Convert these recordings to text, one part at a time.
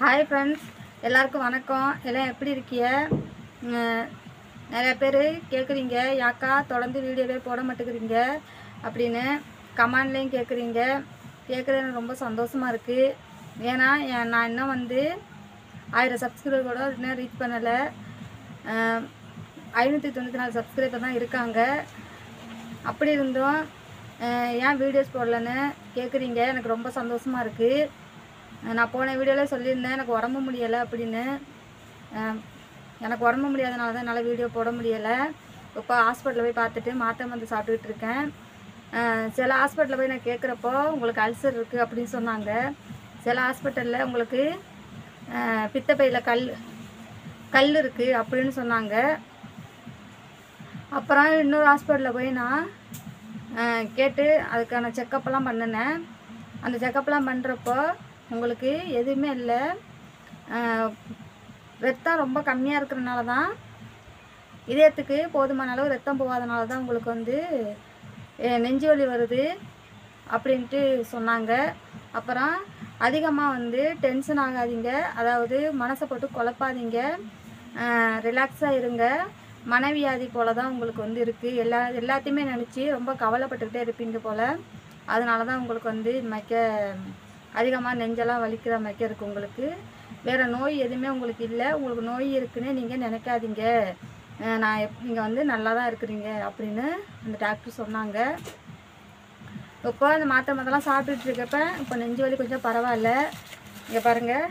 hi friends எல்லாருக்கும் வணக்கம் எல்லாம் எப்படி இருக்கீங்க உம், நிறைய பேர் கேட்குறீங்க யாக்கா தொடர்ந்து வீடியோவே போட மாட்டேங்கிறீங்க அப்படின்னு கமெண்ட்லேயும் கேட்குறீங்க கேட்குறது எனக்கு ரொம்ப சந்தோஷமாக இருக்குது ஏன்னா என் நான் இன்னும் வந்து ஆயிரம் சப்ஸ்கிரைபர் கூட இன்னும் ரீச் பண்ணலை ஐநூற்றி தொண்ணூற்றி நாலு சப்ஸ்கிரைபர் தான் இருக்காங்க அப்படி இருந்தும் அஹ், ஏன் வீடியோஸ் போடலன்னு கேட்குறீங்க எனக்கு ரொம்ப சந்தோஷமாக இருக்குது நான் போன வீடியோவில் சொல்லியிருந்தேன் எனக்கு உடம்பு முடியலை அப்படின்னு அஹ், எனக்கு உடம்பு முடியாதனால தான் என்னால் வீடியோ போட முடியலை இப்போ ஹாஸ்பிட்டலில் போய் பார்த்துட்டு மாத்திரை மருந்து சாப்பிட்டுக்கிட்டு இருக்கேன் அஹ், சில ஹாஸ்பிட்டலில் போய் நான் கேட்குறப்போ உங்களுக்கு அல்சர் இருக்குது அப்படின்னு சொன்னாங்க சில ஹாஸ்பிட்டலில் உங்களுக்கு அஹ், பித்தப்பையில் கல் கல் இருக்குது அப்படின்னு சொன்னாங்க அப்புறம் இன்னொரு ஹாஸ்பிட்டலில் போய் நான் அஹ், கேட்டு அதுக்கான செக்கப்லாம் பண்ணினேன் அந்த செக்கப்லாம் பண்ணுறப்போ உங்களுக்கு எதுவுமே இல்லை அஹ், ரத்தம் ரொம்ப கம்மியாக இருக்கிறனால தான் இதயத்துக்கு போதுமான அளவு ரத்தம் போகாதனால தான் உங்களுக்கு வந்து அஹ், நெஞ்சு வலி வருது அப்படின்ட்டு சொன்னாங்க அப்புறம் அதிகமாக வந்து டென்ஷன் ஆகாதீங்க அதாவது மனசை போட்டு குழப்பாதீங்க ரிலாக்ஸாக இருங்க மனவியாதி போல தான் உங்களுக்கு வந்து இருக்குது எல்லா எல்லாத்தையுமே நினச்சி ரொம்ப கவலைப்பட்டுக்கிட்டே இருப்பீங்க போல் அதனால தான் உங்களுக்கு வந்து இது மக்க அதிகமாக நெஞ்செல்லாம் வலிக்கிற மக்க இருக்குது உங்களுக்கு வேறு நோய் எதுவுமே உங்களுக்கு இல்லை உங்களுக்கு நோய் இருக்குன்னு நீங்கள் நினைக்காதீங்க அஹ் நான் எப் நீங்கள் வந்து நல்லா தான் இருக்கிறீங்க அப்படின்னு அந்த டாக்டர் சொன்னாங்க இப்போ அந்த மாத்திரை மருந்தெல்லாம் சாப்பிட்டுட்டு இருக்கப்ப இப்போ நெஞ்சு வலி கொஞ்சம் பரவாயில்ல இங்கே பாருங்கள்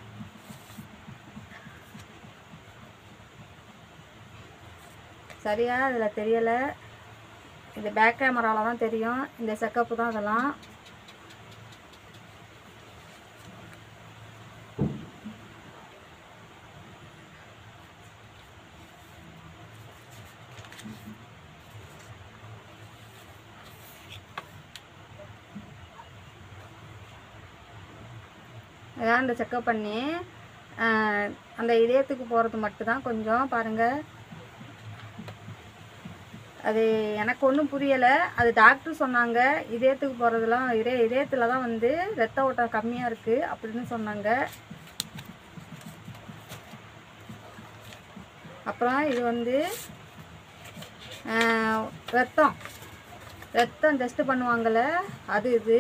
சரியா இதில் தெரியலை இது பேக் கேமராவில் தான் தெரியும் இந்த செக்கப்பு தான் அதெல்லாம் அதான் அந்த செக்கப் பண்ணி ஆஹ், அந்த இதயத்துக்கு போகிறது மட்டும்தான் கொஞ்சம் பாருங்கள் அது எனக்கு ஒன்றும் புரியலை அது டாக்டர் சொன்னாங்க இதயத்துக்கு போகிறதுலாம் இதய இதயத்தில் தான் வந்து ரத்த ஓட்டம் கம்மியாக இருக்குது அப்படின்னு சொன்னாங்க அப்புறம் இது வந்து ஆஹ், ரத்தம் ரத்தம் டெஸ்ட் பண்ணுவாங்கள்ல அது இது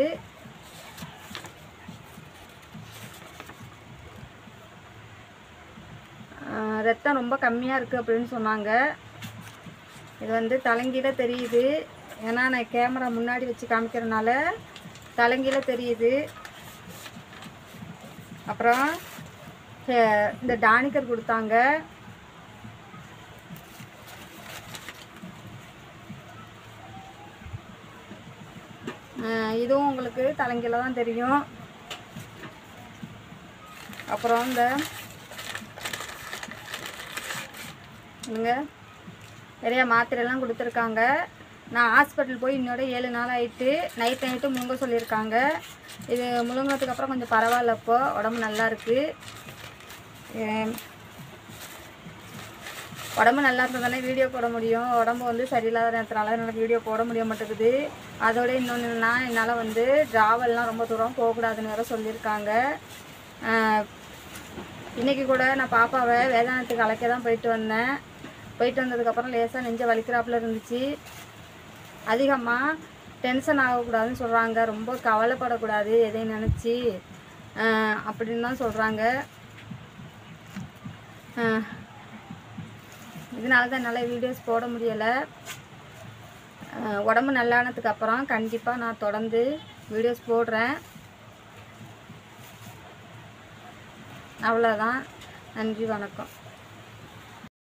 ஆஹ், ரத்தம் ரொம்ப கம்மியாக இருக்குது அப்படின்னு சொன்னாங்க இது வந்து தலைங்கீழ தெரியுது ஏன்னா நான் கேமரா முன்னாடி வச்சு காமிக்கிறனால தலைங்கீழ தெரியுது அப்புறம் ஹே- இந்த டானிக்கர் கொடுத்தாங்க அஹ் இதுவும் உங்களுக்கு தலைங்கீழ தான் தெரியும் அப்புறம் இந்த இங்க நிறைய மாத்திரைலாம் கொடுத்துருக்காங்க நான் ஹாஸ்பிட்டல் போய் இன்னோட ஏழு நாள் ஆயிட்டு நைட் நைட்டு முழுங்க சொல்லியிருக்காங்க இது முழுங்கினதுக்கு அப்புறம் கொஞ்சம் பரவாயில்ல இப்போ உடம்பு நல்லா இருக்குது உடம்பு நல்லா இருந்தால் தானே வீடியோ போட முடியும் உடம்பு வந்து சரியில்லாத நேரத்தினால என்னால் வீடியோ போட முடிய மாட்டேங்குது அதோட இன்னொன்று என்னன்னா என்னால் வந்து ட்ராவல்லாம் ரொம்ப தூரம் போகக்கூடாதுன்னு வேற சொல்லியிருக்காங்க அஹ், இன்னைக்கு கூட நான் பாப்பாவை வேதாந்தத்துக்கு அழைக்க தான் போயிட்டு வந்தேன் போயிட்டு வந்ததுக்கப்புறம் லேசாக நெஞ்ச வலிக்கிறாப்புல இருந்துச்சு அதிகமாக டென்ஷன் ஆகக்கூடாதுன்னு சொல்கிறாங்க ரொம்ப கவலைப்படக்கூடாது எதையும் நினச்சி அப்படின்னு தான் சொல்கிறாங்க இதனால தான் என்னால் வீடியோஸ் போட முடியலை உடம்பு நல்லானதுக்கு அப்புறம் கண்டிப்பாக நான் தொடர்ந்து வீடியோஸ் போடுறேன் அவ்வளோதான் நன்றி வணக்கம்